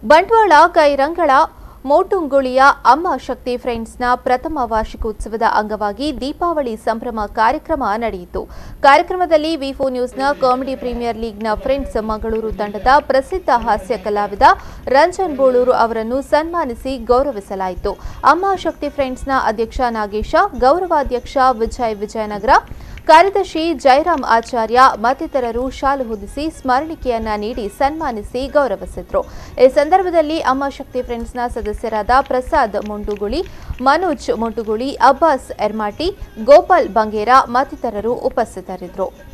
ಬಂಟ್ವಾಳ ಕೈರಂಗಳ ಮೋಟುಂಗುಳಿಯ ಅಮ್ಮ ಶಕ್ತಿ ಫ್ರೆಂಡ್ಸ್ನ ಪ್ರಥಮ ವಾರ್ಷಿಕೋತ್ಸವದ ಅಂಗವಾಗಿ ದೀಪಾವಳಿ ಸಂಭ್ರಮ ಕಾರ್ಯಕ್ರಮ ನಡೆಯಿತು ಕಾರ್ಯಕ್ರಮದಲ್ಲಿ ವಿಫೋ ನ್ಯೂಸ್ನ ಕಾಮಿಡಿ ಪ್ರೀಮಿಯರ್ ಲೀಗ್ನ ಫ್ರೆಂಡ್ಸ್ ಮಂಗಳೂರು ತಂಡದ ಪ್ರಸಿದ್ಧ ಹಾಸ್ಯ ಕಲಾವಿದ ರಂಜನ್ ಬೋಳೂರು ಅವರನ್ನು ಸನ್ಮಾನಿಸಿ ಗೌರವಿಸಲಾಯಿತು ಅಮ್ಮ ಶಕ್ತಿ ಫ್ರೆಂಡ್ಸ್ನ ಅಧ್ಯಕ್ಷ ನಾಗೇಶ ಗೌರವಾಧ್ಯಕ್ಷ ವಿಜಯ್ ವಿಜಯನಗರ ಕಾರ್ಯದರ್ಶಿ ಜಯರಾಮ್ ಆಚಾರ್ಯ ಮತ್ತಿತರರು ಶಾಲು ಹೊದಿಸಿ ಸ್ಮರಣಿಕೆಯನ್ನ ನೀಡಿ ಸನ್ಮಾನಿಸಿ ಗೌರವಿಸಿದ್ರು ಈ ಸಂದರ್ಭದಲ್ಲಿ ಅಮ್ಮ ಶಕ್ತಿ ಫ್ರೆಂಡ್ಸ್ನ ಸದಸ್ಯರಾದ ಪ್ರಸಾದ್ ಮೊಂಡುಗುಳಿ ಮನೋಜ್ ಮೊಂಡುಗುಳಿ ಅಬ್ಬಾಸ್ ಎರ್ಮಾಟಿ ಗೋಪಾಲ್ ಬಂಗೇರ ಮತ್ತಿತರರು ಉಪಸ್ಥಿತರಿದ್ದರು